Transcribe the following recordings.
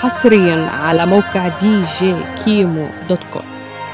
حصريا على موقع دي جي كيمو دوت كوم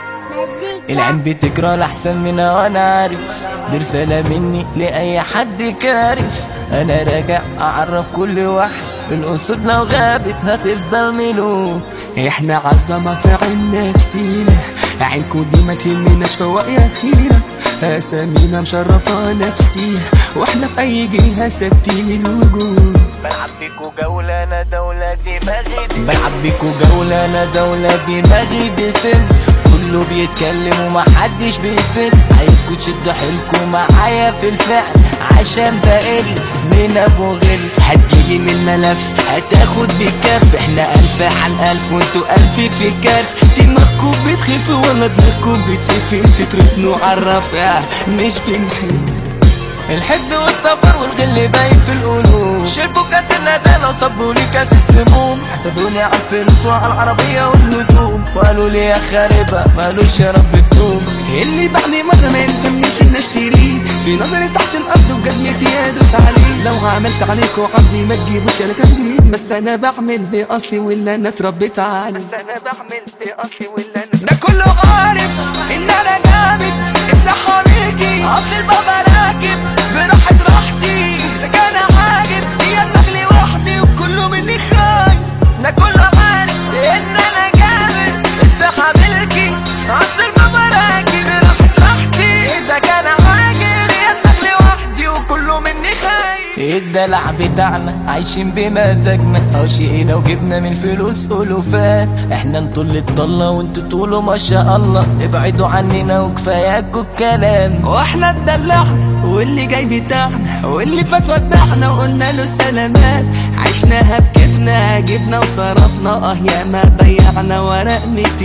العين بتكره الاحسن منها وانا عارف دي رسالة مني لأي حد كارف أنا راجع أعرف كل واحد الأسود لو غابت هتفضل ملوك احنا عظمة في عين نفسينا عينكو دي ما تهمناش فوق يا خيرة اسامينا مشرفة نفسيها واحنا في اي جهة ثابتين الوجود بلعب بيكو جولة أنا دولة دماغي دي بلعب بيكو جولة أنا دولة دماغي دي سن كله بيتكلم ومحدش بيسن عايزكوا تشدوا حيلكوا معايا في الفعل عشان بقل من ابو غل هتجيلي من الملف هتاخد بكف احنا الف عن الف وانتوا الف في كف دماغكوا بتخف ولا دماغكوا بتسف انتوا تركنوا عالرفع مش بنحب الحقد والسفر والغل باين في القلوب شربوا كاس الندالة وصبوا لي كاس السموم حسدوني على الفلوس وعلى العربية والهدوم وقالوا لي يا خاربة مالوش يا رب الدوم اللي بعدني مرة ما يلزمنيش ان اشتريه في نظري تحت الارض وجزمتي ادوس عليه لو عملت عليكوا عبدي ما تجيبوش انا كان بس انا بعمل باصلي واللي انا اتربيت عليه بس انا بعمل باصلي واللي انا ده كله عارف ان انا جامد الصحة ملكي اصل البابا راكب براحة راحتي سكان عاجب هي النخل وحدي وكله مني خايف ده كله عارف ان انا جامد الصحة ملكي اصل البابا راكب براحة راحتي سكان عاجب هي النخل وحدي وكله مني خايف الدلع بتاعنا عايشين بمزاجنا عاشقين وجبنا من فلوس ألوفات احنا نطل الطلة وانتوا تقولوا ما شاء الله ابعدوا عننا وكفاياكوا الكلام واحنا اتدلعنا واللي جاي بتاعنا واللي فات ودعنا وقلنا له سلامات عشناها بكيفنا جبنا وصرفنا اه يا ما ضيعنا ورق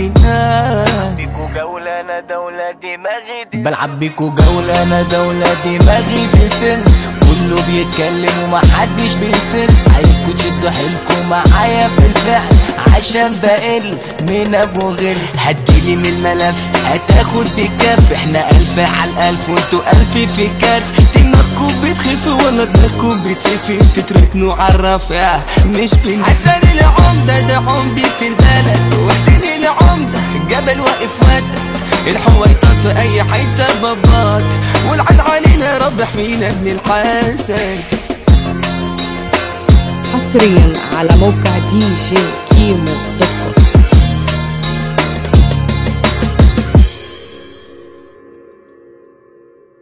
ميتينات بيكو جولة انا دولة دماغي دي بلعب بيكو جولة انا دولة دماغي دي سن كله بيتكلم ومحدش بيسن عايزكوا تشدوا حيلكوا معايا في الفعل عشان بقل من ابو غل هتجيلي من الملف هتاخد بكف احنا الف على الالف وانتوا الف في كرف دماغكوا بتخف ولا دماغكوا بتسف انتوا تركنوا عالرفع مش بين حسن العمدة ده عمدة البلد وحسين العمدة الجبل واقف ودى الحويطات في اي حته بابات والعن علينا يا رب احمينا من الحسد حصريا على موقع دي جي كيمو دوت